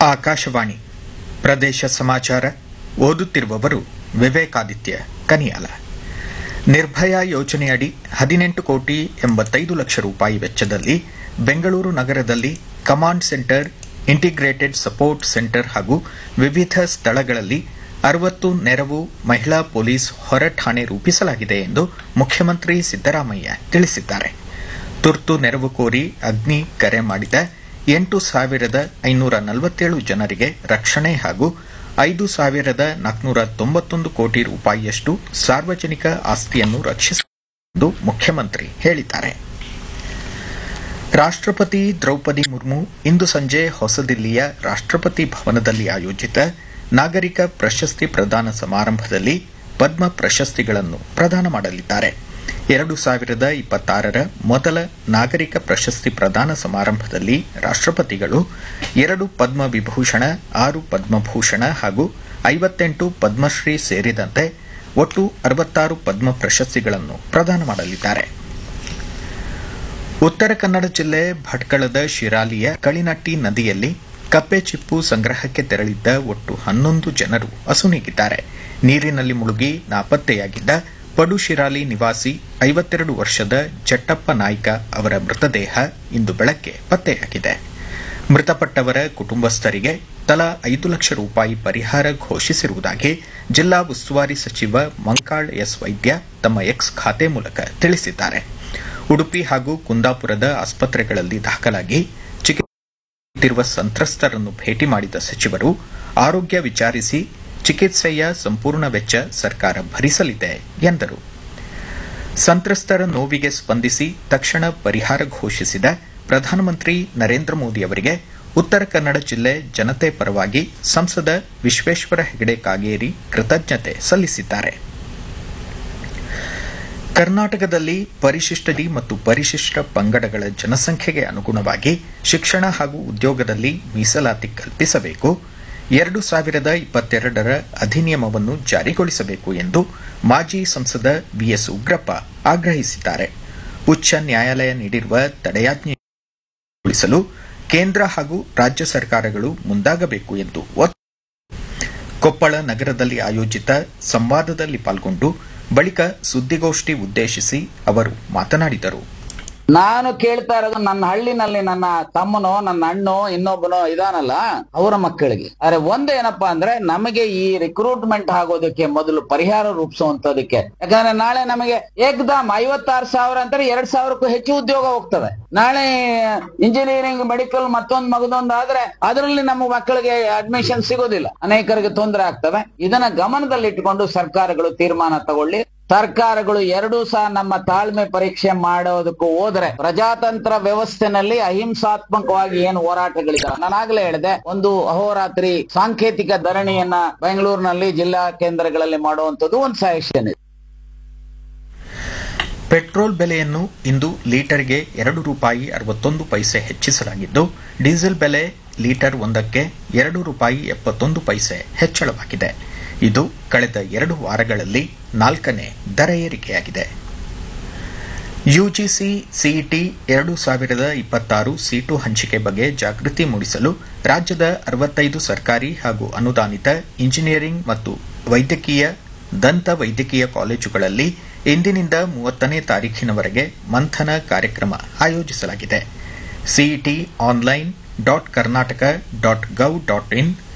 ಆಕಾಶವಾಣಿ ಪ್ರದೇಶ ಸಮಾಚಾರ ಓದುತ್ತಿರುವವರು ವಿವೇಕಾದಿತ್ಯ ಕನಿಯಾಲ ನಿರ್ಭಯ ಯೋಜನೆಯಡಿ ಹದಿನೆಂಟು ಕೋಟಿ ಎಂಬತ್ತೈದು ಲಕ್ಷ ರೂಪಾಯಿ ವೆಚ್ಚದಲ್ಲಿ ಬೆಂಗಳೂರು ನಗರದಲ್ಲಿ command centre integrated support centre ಹಾಗೂ ವಿವಿಧ ಸ್ಥಳಗಳಲ್ಲಿ ಅರವತ್ತು ನೆರವು ಮಹಿಳಾ ಪೊಲೀಸ್ ಹೊರ ಠಾಣೆ ರೂಪಿಸಲಾಗಿದೆ ಎಂದು ಮುಖ್ಯಮಂತ್ರಿ ಸಿದ್ದರಾಮಯ್ಯ ತಿಳಿಸಿದ್ದಾರೆ ತುರ್ತು ನೆರವು ಕೋರಿ ಅಗ್ನಿ ಕರೆ ಮಾಡಿದ ಎಂಟು ಸಾವಿರದ ಐನೂರ ನಲವತ್ತೇಳು ಜನರಿಗೆ ರಕ್ಷಣೆ ಹಾಗೂ ಐದು ಸಾವಿರದ ನಾಲ್ಕುನೂರ ತೊಂಬತ್ತೊಂದು ಕೋಟಿ ರೂಪಾಯಿಯಷ್ಟು ಸಾರ್ವಜನಿಕ ಆಸ್ತಿಯನ್ನು ರಕ್ಷಿಸಲಾಗಿದೆ ಎಂದು ಮುಖ್ಯಮಂತ್ರಿ ಹೇಳಿದ್ದಾರೆ ರಾಷ್ಟ್ರಪತಿ ದ್ರೌಪದಿ ಮುರ್ಮು ಇಂದು ಸಂಜೆ ಹೊಸದಿಲ್ಲಿಯ ರಾಷ್ಟ್ರಪತಿ ಭವನದಲ್ಲಿ ಆಯೋಜಿತ ನಾಗರಿಕ ಪ್ರಶಸ್ತಿ ಪ್ರದಾನ ಸಮಾರಂಭದಲ್ಲಿ ಪದ್ಮ ಪ್ರಶಸ್ತಿಗಳನ್ನು ಪ್ರದಾನ ಮಾಡಲಿದ್ದಾರೆ ಎರಡು ಸಾವಿರದ ಇಪ್ಪತ್ತಾರರ ಮೊದಲ ನಾಗರಿಕ ಪ್ರಶಸ್ತಿ ಪ್ರದಾನ ಸಮಾರಂಭದಲ್ಲಿ ರಾಷ್ಟ್ರಪತಿಗಳು ಎರಡು ಪದ್ಮ ವಿಭೂಷಣ ಆರು ಪದ್ಮಭೂಷಣ ಹಾಗೂ ಐವತ್ತೆಂಟು ಪದ್ಮಶ್ರೀ ಸೇರಿದಂತೆ ಒಟ್ಟು ಅರವತ್ತಾರು ಪದ್ಮ ಪ್ರಶಸ್ತಿಗಳನ್ನು ಪ್ರದಾನ ಮಾಡಲಿದ್ದಾರೆ ಉತ್ತರ ಕನ್ನಡ ಜಿಲ್ಲೆ ಭಟ್ಕಳದ ಶಿರಾಲಿಯ ಕಳಿನಟ್ಟಿ ನದಿಯಲ್ಲಿ ಕಪ್ಪೆ ಚಿಪ್ಪು ಸಂಗ್ರಹಕ್ಕೆ ತೆರಳಿದ್ದ ಒಟ್ಟು ಹನ್ನೊಂದು ಜನರು ಅಸುನೀಗಿದ್ದಾರೆ ನೀರಿನಲ್ಲಿ ಮುಳುಗಿ ನಾಪತ್ತೆಯಾಗಿದ್ದ ಪಡುಶಿರಾಲಿ ನಿವಾಸಿ ಐವತ್ತೆರಡು ವರ್ಷದ ಜಟ್ಟಪ್ಪ ನಾಯ್ಕ ಅವರ ಮೃತದೇಹ ಇಂದು ಬೆಳಗ್ಗೆ ಪತ್ತೆಯಾಗಿದೆ ಮೃತಪಟ್ಟವರ ಕುಟುಂಬಸ್ಥರಿಗೆ ತಲಾ ಐದು ಲಕ್ಷ ರೂಪಾಯಿ ಪರಿಹಾರ ಘೋಷಿಸಿರುವುದಾಗಿ ಜಿಲ್ಲಾ ಉಸ್ತುವಾರಿ ಸಚಿವ ಮಂಕಾಳ್ ಎಸ್ ವೈದ್ಯ ತಮ್ಮ ಎಕ್ಸ್ ಖಾತೆ ಮೂಲಕ ತಿಳಿಸಿದ್ದಾರೆ ಉಡುಪಿ ಹಾಗೂ ಕುಂದಾಪುರದ ಆಸ್ಪತ್ರೆಗಳಲ್ಲಿ ದಾಖಲಾಗಿ ಚಿಕಿತ್ಸೆಯುತ್ತಿರುವ ಸಂತ್ರಸ್ತರನ್ನು ಭೇಟಿ ಮಾಡಿದ ಸಚಿವರು ಆರೋಗ್ಯ ವಿಚಾರಿಸಿ ಚಿಕಿತ್ಸೆಯ ಸಂಪೂರ್ಣ ವೆಚ್ಚ ಸರ್ಕಾರ ಭರಿಸಲಿದೆ ಎಂದರು ಸಂತ್ರಸ್ತರ ನೋವಿಗೆ ಸ್ಪಂದಿಸಿ ತಕ್ಷಣ ಪರಿಹಾರ ಘೋಷಿಸಿದ ಪ್ರಧಾನಮಂತ್ರಿ ನರೇಂದ್ರ ಮೋದಿ ಅವರಿಗೆ ಉತ್ತರ ಕನ್ನಡ ಜಿಲ್ಲೆ ಜನತೆ ಪರವಾಗಿ ಸಂಸದ ವಿಶ್ವೇಶ್ವರ ಹೆಗಡೆ ಕಾಗೇರಿ ಕೃತಜ್ಞತೆ ಸಲ್ಲಿಸಿದ್ದಾರೆ ಕರ್ನಾಟಕದಲ್ಲಿ ಪರಿಶಿಷ್ಟ ಡಿ ಮತ್ತು ಪರಿಶಿಷ್ಟ ಪಂಗಡಗಳ ಜನಸಂಖ್ಯೆಗೆ ಅನುಗುಣವಾಗಿ ಶಿಕ್ಷಣ ಹಾಗೂ ಉದ್ಯೋಗದಲ್ಲಿ ಮೀಸಲಾತಿ ಕಲ್ಪಿಸಬೇಕು ಎರಡು ಸಾವಿರದ ಇಪ್ಪತ್ತೆರಡರ ಅಧಿನಿಯಮವನ್ನು ಜಾರಿಗೊಳಿಸಬೇಕು ಎಂದು ಮಾಜಿ ಸಂಸದ ಬಿಎಸ್ ಉಗ್ರಪ್ಪ ಆಗ್ರಹಿಸಿದ್ದಾರೆ ಉಚ್ಚ ನ್ಯಾಯಾಲಯ ನೀಡಿರುವ ತಡೆಯಾಜ್ಞೆಗೊಳಿಸಲು ಕೇಂದ್ರ ಹಾಗೂ ರಾಜ್ಯ ಸರ್ಕಾರಗಳು ಮುಂದಾಗಬೇಕು ಎಂದು ಕೊಪ್ಪಳ ನಗರದಲ್ಲಿ ಆಯೋಜಿತ ಸಂವಾದದಲ್ಲಿ ಪಾಲ್ಗೊಂಡು ಬಳಿಕ ಸುದ್ದಿಗೋಷ್ಠಿ ಉದ್ದೇಶಿಸಿ ಅವರು ಮಾತನಾಡಿದರು ನಾನು ಕೇಳ್ತಾ ಇರೋದು ನನ್ನ ಹಳ್ಳಿನಲ್ಲಿ ನನ್ನ ತಮ್ಮನೋ ನನ್ನ ಅಣ್ಣೋ ಇನ್ನೊಬ್ಬನೋ ಇದಾನಲ್ಲ ಅವರ ಮಕ್ಕಳಿಗೆ ಆದ್ರೆ ಒಂದೇನಪ್ಪಾ ಅಂದ್ರೆ ನಮಗೆ ಈ ರಿಕ್ರೂಟ್ಮೆಂಟ್ ಆಗೋದಕ್ಕೆ ಮೊದಲು ಪರಿಹಾರ ರೂಪಿಸುವಂತದಕ್ಕೆ ಯಾಕಂದ್ರೆ ನಾಳೆ ನಮಗೆ ಏಕದಮ್ ಐವತ್ತಾರು ಸಾವಿರ ಅಂತಾರೆ ಎರಡ್ ಸಾವಿರಕ್ಕೂ ಹೆಚ್ಚು ಉದ್ಯೋಗ ಹೋಗ್ತದೆ ನಾಳೆ ಇಂಜಿನಿಯರಿಂಗ್ ಮೆಡಿಕಲ್ ಮತ್ತೊಂದು ಮಗದೊಂದು ಆದ್ರೆ ಅದರಲ್ಲಿ ನಮ್ಮ ಮಕ್ಕಳಿಗೆ ಅಡ್ಮಿಷನ್ ಸಿಗೋದಿಲ್ಲ ಅನೇಕರಿಗೆ ತೊಂದರೆ ಆಗ್ತವೆ ಇದನ್ನ ಗಮನದಲ್ಲಿಟ್ಟುಕೊಂಡು ಸರ್ಕಾರಗಳು ತೀರ್ಮಾನ ತಗೊಳ್ಳಿ ಸರ್ಕಾರಗಳು ಎರಡೂ ಸಹ ನಮ್ಮ ತಾಳ್ಮೆ ಪರೀಕ್ಷೆ ಮಾಡೋದಕ್ಕೂ ಹೋದ್ರೆ ಪ್ರಜಾತಂತ್ರ ವ್ಯವಸ್ಥೆನಲ್ಲಿ ಅಹಿಂಸಾತ್ಮಕವಾಗಿ ಏನು ಹೋರಾಟಗಳಿದ್ದಾವೆ ನಾನಾಗ್ಲೇ ಹೇಳಿದೆ ಒಂದು ಅಹೋರಾತ್ರಿ ಸಾಂಕೇತಿಕ ಧರಣಿಯನ್ನ ಬೆಂಗಳೂರಿನಲ್ಲಿ ಜಿಲ್ಲಾ ಕೇಂದ್ರಗಳಲ್ಲಿ ಮಾಡುವಂತದ್ದು ಒಂದು ಸಜೆಷನ್ ಇದೆ ಪೆಟ್ರೋಲ್ ಬೆಲೆಯನ್ನು ಇಂದು ಲೀಟರ್ಗೆ ಎರಡು ರೂಪಾಯಿ ಅರವತ್ತೊಂದು ಪೈಸೆ ಹೆಚ್ಚಿಸಲಾಗಿದ್ದು ಡೀಸೆಲ್ ಬೆಲೆ ಲೀಟರ್ ಒಂದಕ್ಕೆ ಎರಡು ರೂಪಾಯಿ ಎಪ್ಪತ್ತೊಂದು ಪೈಸೆ ಹೆಚ್ಚಳವಾಗಿದೆ ಇದು ಕಳೆದ ಎರಡು ವಾರಗಳಲ್ಲಿ ನಾಲ್ಕನೇ ದರ ಏರಿಕೆಯಾಗಿದೆ ಯುಜಿಸಿ ಸಿಇಟಿ ಎರಡು ಸಾವಿರದ ಇಪ್ಪತ್ತಾರು ಸೀಟು ಹಂಚಿಕೆ ಬಗ್ಗೆ ಜಾಗೃತಿ ಮೂಡಿಸಲು ರಾಜ್ಯದ ಅರವತ್ತೈದು ಸರ್ಕಾರಿ ಹಾಗೂ ಅನುದಾನಿತ ಇಂಜಿನಿಯರಿಂಗ್ ಮತ್ತು ವೈದ್ಯಕೀಯ ದಂತ ವೈದ್ಯಕೀಯ ಕಾಲೇಜುಗಳಲ್ಲಿ ಇಂದಿನಿಂದ ಮೂವತ್ತನೇ ತಾರೀಖಿನವರೆಗೆ ಮಂಥನ ಕಾರ್ಯಕ್ರಮ ಆಯೋಜಿಸಲಾಗಿದೆ CET online dot Karnataka dot gov dot ಇನ್